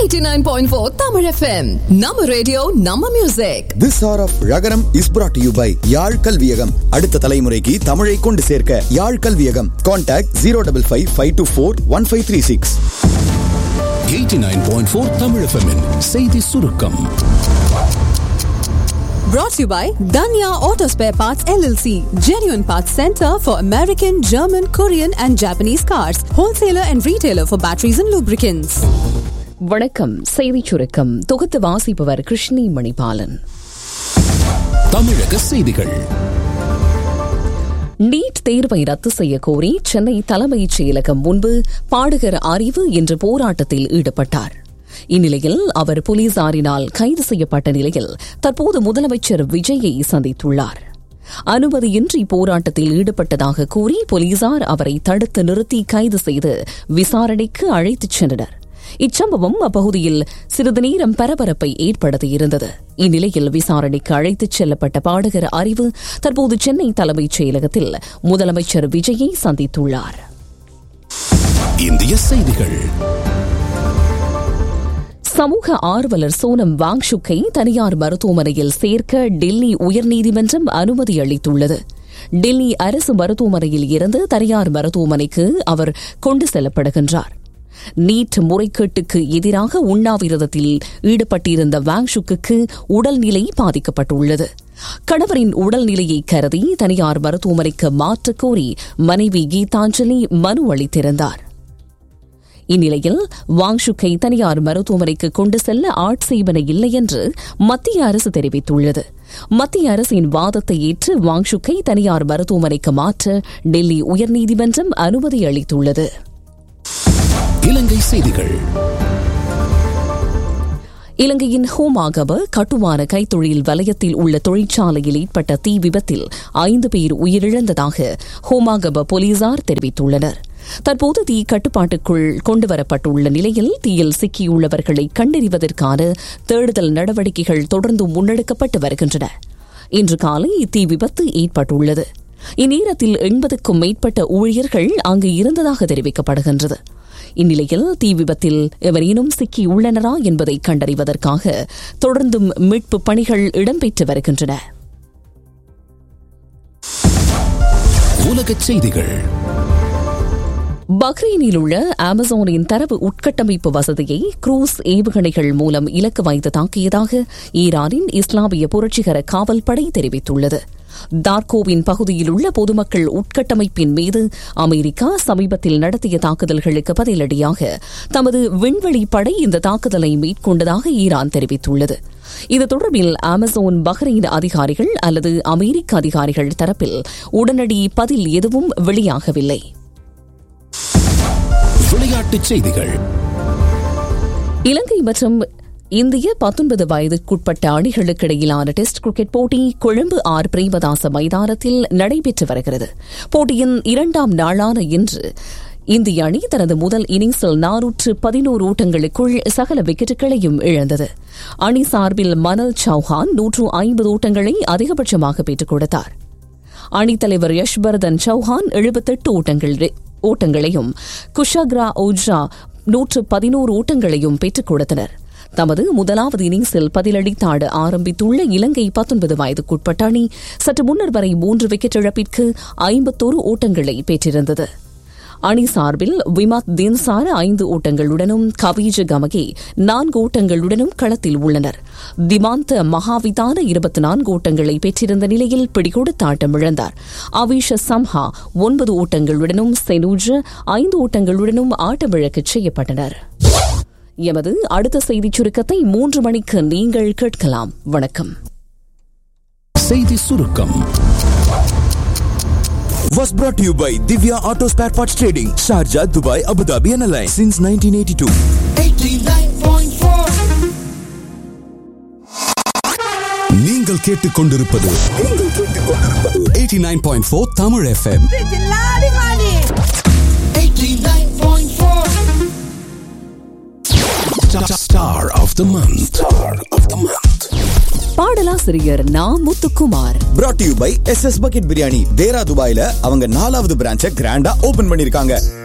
89.4 Tamil FM. நம்ம radio நம்ம music This hour of Ragaram is brought to you by Yarl Kalviyagam அடுத்த தலைமுறைக்கு தமிழை கொண்டு சேர்க்க Yarl Kalviyagam contact zero double five five two four one five three six 89.4 Tamil எஃப்எம்மின் செய்தி சுருக்கம் brought to you by Danya Auto Spare Parts LLC, genuine parts center for American, German, Korean and Japanese cars, wholesaler and retailer for batteries and lubricants. வணக்கம் செய்திச் சுருக்கம் தொகுத்து வாசிப்பவர் கிருஷ்ணி மணிபாலன் தமிழக செய்திகள் நீட் தேர்வை ரத்து செய்ய கோரி சென்னை தலைமைச் செயலகம் முன்பு பாடுகர் அறிவு என்ற போராட்டத்தில் ஈடுபட்டார் இந்நிலையில் அவர் போலீசாரினால் கைது செய்யப்பட்ட நிலையில் தற்போது முதலமைச்சர் விஜயை சந்தித்துள்ளார் அனுமதியின்றி போராட்டத்தில் ஈடுபட்டதாக கூறி போலீசார் அவரை தடுத்து நிறுத்தி கைது செய்து விசாரணைக்கு அழைத்துச் சென்றனர் இச்சம்பவம் அப்பகுதியில் சிறிது நேரம் பரபரப்பை ஏற்படுத்தியிருந்தது இந்நிலையில் விசாரணைக்கு அழைத்துச் செல்லப்பட்ட பாடகர் அறிவு தற்போது சென்னை தலைமைச் செயலகத்தில் முதலமைச்சர் விஜயை சந்தித்துள்ளார் இந்திய செய்திகள் சமூக ஆர்வலர் சோனம் வாங்ஷுக்கை தனியார் மருத்துவமனையில் சேர்க்க டெல்லி உயர்நீதிமன்றம் அனுமதி அளித்துள்ளது டெல்லி அரசு மருத்துவமனையில் இருந்து தனியார் மருத்துவமனைக்கு அவர் கொண்டு செல்லப்படுகின்றார் நீட் முறைகேட்டுக்கு எதிராக உண்ணாவிரதத்தில் ஈடுபட்டிருந்த வாங்ஷுக்கு உடல்நிலை பாதிக்கப்பட்டுள்ளது கணவரின் உடல்நிலையை கருதி தனியார் மருத்துவமனைக்கு மாற்றக் கோரி மனைவி கீதாஞ்சலி மனு அளித்திருந்தார் இந்நிலையில் வாங்ஷுக்கை தனியார் மருத்துவமனைக்கு கொண்டு செல்ல ஆட்சேபனை இல்லை என்று மத்திய அரசு தெரிவித்துள்ளது மத்திய அரசின் வாதத்தை ஏற்று வாங்ஷுக்கை தனியார் மருத்துவமனைக்கு மாற்ற டெல்லி உயர்நீதிமன்றம் அனுமதி அளித்துள்ளது இலங்கை செய்திகள் இலங்கையின் ஹோமாகப கட்டுமான கைத்தொழில் வலயத்தில் உள்ள தொழிற்சாலையில் ஏற்பட்ட தீ விபத்தில் ஐந்து பேர் உயிரிழந்ததாக ஹோமாகப போலீசார் தெரிவித்துள்ளனர் தற்போது தீ கட்டுப்பாட்டுக்குள் கொண்டுவரப்பட்டுள்ள நிலையில் தீயில் சிக்கியுள்ளவர்களை கண்டறிவதற்கான தேடுதல் நடவடிக்கைகள் தொடர்ந்து முன்னெடுக்கப்பட்டு வருகின்றன இன்று காலை இத்தீ விபத்து ஏற்பட்டுள்ளது இந்நேரத்தில் எண்பதுக்கும் மேற்பட்ட ஊழியர்கள் அங்கு இருந்ததாக தெரிவிக்கப்படுகின்றது இந்நிலையில் தீ விபத்தில் எவரேனும் சிக்கியுள்ளனரா என்பதை கண்டறிவதற்காக தொடர்ந்தும் மீட்பு பணிகள் இடம்பெற்று வருகின்றன உலகச் செய்திகள் பஹ்ரைனில் உள்ள அமேசானின் தரவு உட்கட்டமைப்பு வசதியை குரூஸ் ஏவுகணைகள் மூலம் இலக்கு வைத்து தாக்கியதாக ஈரானின் இஸ்லாமிய புரட்சிகர காவல்படை தெரிவித்துள்ளது டார்கோவின் பகுதியில் உள்ள பொதுமக்கள் உட்கட்டமைப்பின் மீது அமெரிக்கா சமீபத்தில் நடத்திய தாக்குதல்களுக்கு பதிலடியாக தமது விண்வெளி படை இந்த தாக்குதலை மேற்கொண்டதாக ஈரான் தெரிவித்துள்ளது இது தொடர்பில் அமேசான் பஹ்ரைன் அதிகாரிகள் அல்லது அமெரிக்க அதிகாரிகள் தரப்பில் உடனடி பதில் எதுவும் வெளியாகவில்லை விளையாட்டுச் செய்திகள் இலங்கை மற்றும் இந்திய பத்தொன்பது வயதுக்குட்பட்ட அணிகளுக்கு இடையிலான டெஸ்ட் கிரிக்கெட் போட்டி கொழும்பு ஆர் பிரேமதாச மைதானத்தில் நடைபெற்று வருகிறது போட்டியின் இரண்டாம் நாளான இன்று இந்திய அணி தனது முதல் இன்னிங்ஸில் நானூற்று பதினோரு ஓட்டங்களுக்குள் சகல விக்கெட்டுகளையும் இழந்தது அணி சார்பில் மனல் சௌஹான் நூற்று ஐம்பது ஓட்டங்களை அதிகபட்சமாக பெற்றுக் கொடுத்தார் அணித்தலைவர் யஷ்வர்தன் சௌஹான் எழுபத்தெட்டு ஓட்டங்கள் ஓட்டங்களையும் குஷாக்ரா ஓஜ்ரா நூற்று பதினோரு ஓட்டங்களையும் பெற்றுக் கொடுத்தனர் தமது முதலாவது இன்னிங்ஸில் பதிலளித்தாட ஆரம்பித்துள்ள இலங்கை பத்தொன்பது வயதுக்குட்பட்ட அணி சற்று முன்னர் வரை மூன்று விக்கெட் இழப்பிற்கு ஐம்பத்தோரு ஓட்டங்களை பெற்றிருந்தது அணி சார்பில் விமாத் தின்சார ஐந்து ஓட்டங்களுடனும் கவீஜ கமகே நான்கு ஓட்டங்களுடனும் களத்தில் உள்ளனர் திமாந்த மகாவிதான இருபத்தி நான்கு ஓட்டங்களை பெற்றிருந்த நிலையில் பிடிகொடுத்த ஆட்டம் இழந்தார் அவிஷ சம்ஹா ஒன்பது ஓட்டங்களுடனும் செனூஜ ஐந்து ஓட்டங்களுடனும் ஆட்டமிழக்கச் செய்யப்பட்டனர் எமது அடுத்த செய்திச் சுருக்கத்தை மூன்று மணிக்கு நீங்கள் கேட்கலாம் வணக்கம் செய்தி சுருக்கம் Was brought to you by Divya Auto Spare Parts Trading, Sharjah, Dubai, Abu Dhabi and Alliance since 1982. நீங்கள் கேட்டுக்கொண்டிருப்பது நீங்கள் கேட்டுக்கொண்டிருப்பது 89.4 Tamil FM star of the month star of the month பாடலாசிரியர் Na Muthukumar brought to you by SS Bucket Biryani, தேரா துபாயில அவங்க நாலாவது பிரான்ச்சை கிராண்டா open பண்ணிருக்காங்க